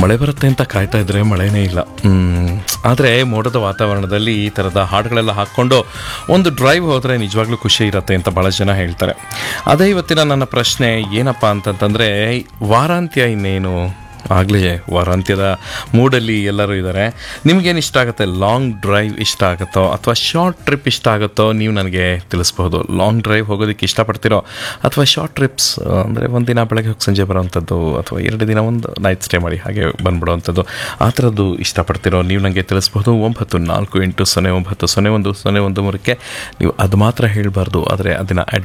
ಮಳೆ ಬರುತ್ತೆ ಅಂತ ಕಾಯ್ತಾ ಇದ್ರೆ ಮಳೆನೇ ಇಲ್ಲ ಆದರೆ ಮೋಡದ ವಾತಾವರಣದಲ್ಲಿ ಈ ಥರದ ಹಾಡುಗಳೆಲ್ಲ ಹಾಕ್ಕೊಂಡು ಒಂದು ಡ್ರೈವ್ ಹೋದರೆ ನಿಜವಾಗ್ಲೂ ಖುಷಿ ಇರುತ್ತೆ ಅಂತ ಭಾಳ ಜನ ಹೇಳ್ತಾರೆ ಅದೇ ಇವತ್ತಿನ ನನ್ನ ಪ್ರಶ್ನೆ ಏನಪ್ಪ ಅಂತಂತಂದರೆ ವಾರಾಂತ್ಯ ಇನ್ನೇನು ಆಗಲೇ ವಾರಾಂತ್ಯದ ಮೂಡಲ್ಲಿ ಎಲ್ಲರೂ ಇದ್ದಾರೆ ನಿಮಗೇನು ಇಷ್ಟ ಆಗುತ್ತೆ ಲಾಂಗ್ ಡ್ರೈವ್ ಇಷ್ಟ ಆಗುತ್ತೋ ಅಥವಾ ಶಾರ್ಟ್ ಟ್ರಿಪ್ ಇಷ್ಟ ಆಗುತ್ತೋ ನೀವು ನನಗೆ ತಿಳಿಸ್ಬೋದು ಲಾಂಗ್ ಡ್ರೈವ್ ಹೋಗೋದಕ್ಕೆ ಇಷ್ಟಪಡ್ತೀರೋ ಅಥವಾ ಶಾರ್ಟ್ ಟ್ರಿಪ್ಸ್ ಅಂದರೆ ಒಂದಿನ ಬೆಳಗ್ಗೆ ಹೋಗಿ ಸಂಜೆ ಬರೋವಂಥದ್ದು ಅಥವಾ ಎರಡು ದಿನ ಒಂದು ನೈಟ್ ಸ್ಟೇ ಮಾಡಿ ಹಾಗೆ ಬಂದ್ಬಿಡೋವಂಥದ್ದು ಆ ಥರದ್ದು ಇಷ್ಟಪಡ್ತಿರೋ ನೀವು ನನಗೆ ತಿಳಿಸ್ಬೋದು ಒಂಬತ್ತು ನಾಲ್ಕು ಎಂಟು ಸೊನ್ನೆ ಒಂಬತ್ತು ಸೊನ್ನೆ ಒಂದು ಸೊನ್ನೆ ಒಂದು ಮೂರಕ್ಕೆ ನೀವು ಅದು ಮಾತ್ರ ಹೇಳಬಾರ್ದು ಆದರೆ ಅದನ್ನು